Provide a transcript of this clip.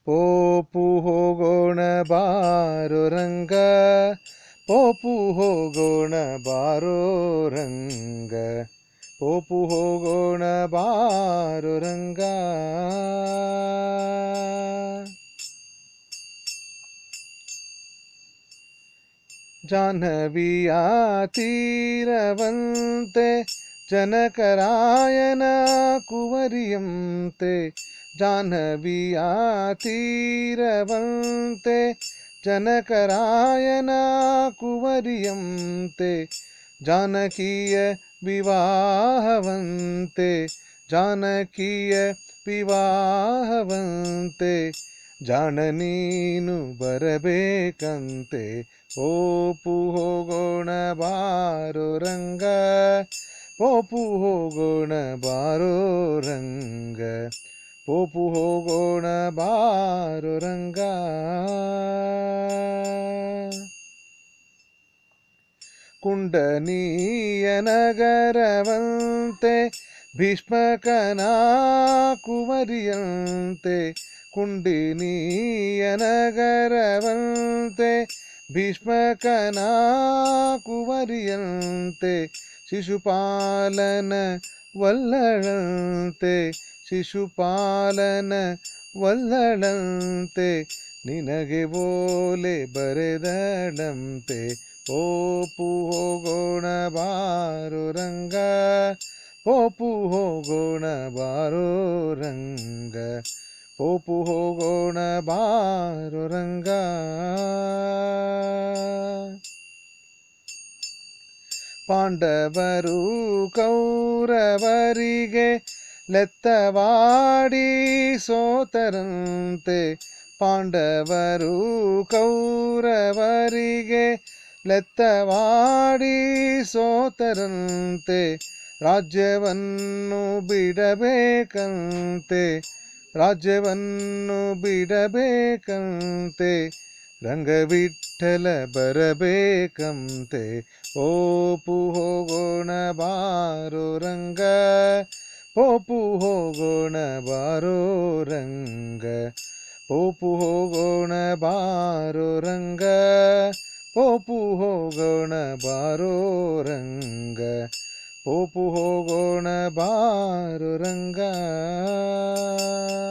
pope ಹೋಗೋಣ ಬಾರೋ ರಂಗ pope ಹೋಗೋಣ ಬಾರೋ ರಂಗ ಪೋಪು ಹೋಗೋಣ ಬಾರೋ ರಂಗ ಜಾಹ್ನವಿಯ ತೀರವಂತೆ ಜನಕರಾಯನ ಕುವರಿಯಂತೆ ಜಾಹ್ನವಿಯ ತೀರವಂತೆ ಜನಕರಾಯನ ಕುವರಿಯಂತೆ ಜಾನಕಿಯ ವಿವಾಹವಂತೆ ಜಾನಕಿಯ ವಿವಾಹವಂತೆ ಜಾಣ ನೀನು ಬರಬೇಕಂತೆ ಪೋಪು ಹೋಗೋಣ ಬಾರೋ ರಂಗ ಪೋಪು ಹೋಗೋಣ ಬಾರೋ ರಂಗ ಪೋಪು ಹೋಗೋಣ ಬಾರೋ ರಂಗ ಕುಂಡನೀಯ ನಗರವಂತೆ ಭೀಷ್ಮಕನ ಕುವರಿಯಂತೆ ಕುಂಡಿನೀಯ ನಗರವಂತೆ ಭೀಷ್ಮಕನ ಕುವರಿಯಂತೆ ಶಿಶುಪಾಲನ ವಲ್ಲಳಂತೆ ಶಿಶುಪಾಲನ ವಲ್ಲಳಂತೆ ನಿನಗೆ ಓಲೆ ಬರೆದಳಂತೆ ಪೋಪು ಹೋಗೋಣ ಬಾರೋ ರಂಗ ಪೋಪು ಹೋಗೋಣ ಬಾರೋ ರಂಗ ಪೋಪು ಹೋಗೋಣ ಬಾರೋ ರಂಗ ಪಾಂಡವರು ಕೌರವರಿಗೆ ಲೆತ್ತವಾಡಿ ಸೋತರಂತೆ ಪಾಂಡವರು ಕೌರವರಿಗೆ ಲೆತ್ತವಾಡಿ ಸೋತರಂತೆ ರಾಜ್ಯವನ್ನು ಬಿಡಬೇಕಂತೆ ರಾಜ್ಯವನ್ನು ಬಿಡಬೇಕಂತೆ ರಂಗವಿಠಲ ಬರಬೇಕಂತೆ ಪೋಪು ಹೋಗೋಣ ಬಾರೋ ರಂಗ ಪೋಪು ಹೋಗೋಣ ಬಾರೋ ರಂಗ ಪೋಪು ಹೋಗೋಣ ಬಾರೋ ರಂಗ ಪೋಪು ಹೋಗೋಣ ಬಾರೋ ರಂಗ ಪೋಪು ಹೋಗೋಣ ಬಾರೋ ರಂಗ